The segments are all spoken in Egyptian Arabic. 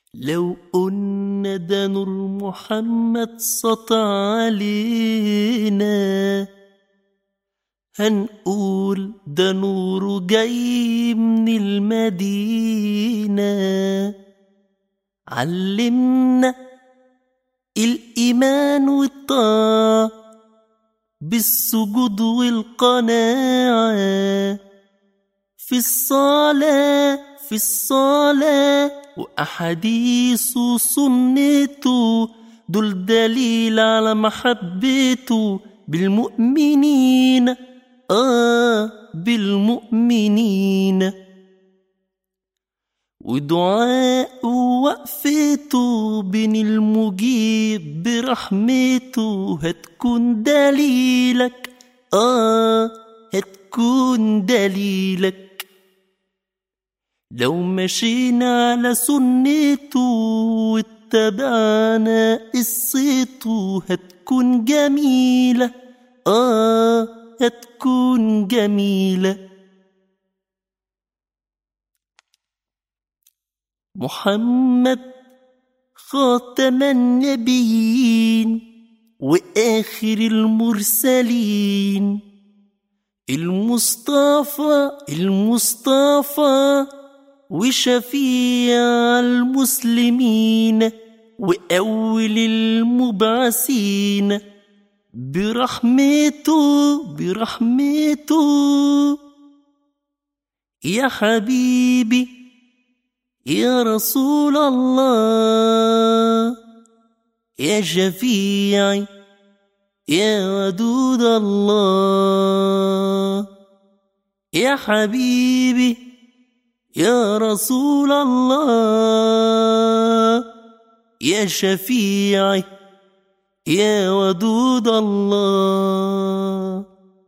لو قلنا ده نور محمد سطع علينا هنقول ده نور جاي من المدينة علمنا الإيمان والطاعة بالسجود والقناعة في الصلاة في الصلاة وأحاديث وسنته دول دليل على محبته بالمؤمنين آه بالمؤمنين ودعاء وقفته بين المجيب برحمته هتكون دليلك آه هتكون دليلك لو مشينا على سنته واتبعنا قصته هتكون جميلة آه هتكون جميلة محمد خاتم النبيين وآخر المرسلين المصطفى المصطفى وشفيع المسلمين وأول المبعثين برحمته برحمته يا حبيبي يا رسول الله يا شفيعي يا ودود الله يا حبيبي يا رسول الله يا شفيعي يا ودود الله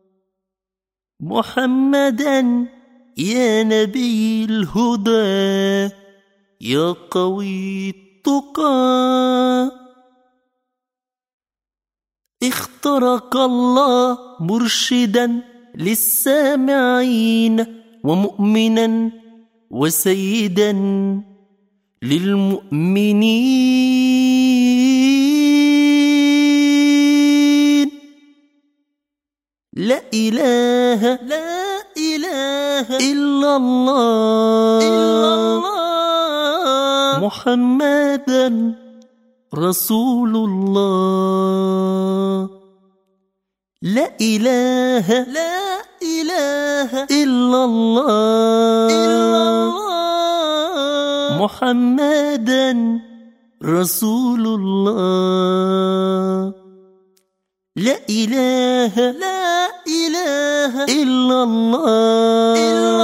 محمدا يا نبي الهدى يا قوي التقى اخترق الله مرشدا للسامعين ومؤمنا وسيدا للمؤمنين لا إله لا إله إلا الله, إلا الله محمدا رسول الله لا إله لا إله إلا الله, إلا الله محمدا رسول الله لا إله لا إله إلا الله, إلا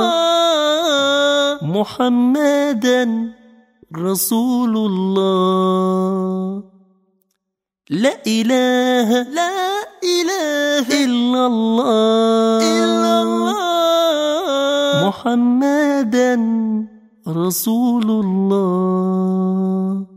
الله محمدا رسول الله لا إله لا إله إلا الله, إلا الله محمدا رسول الله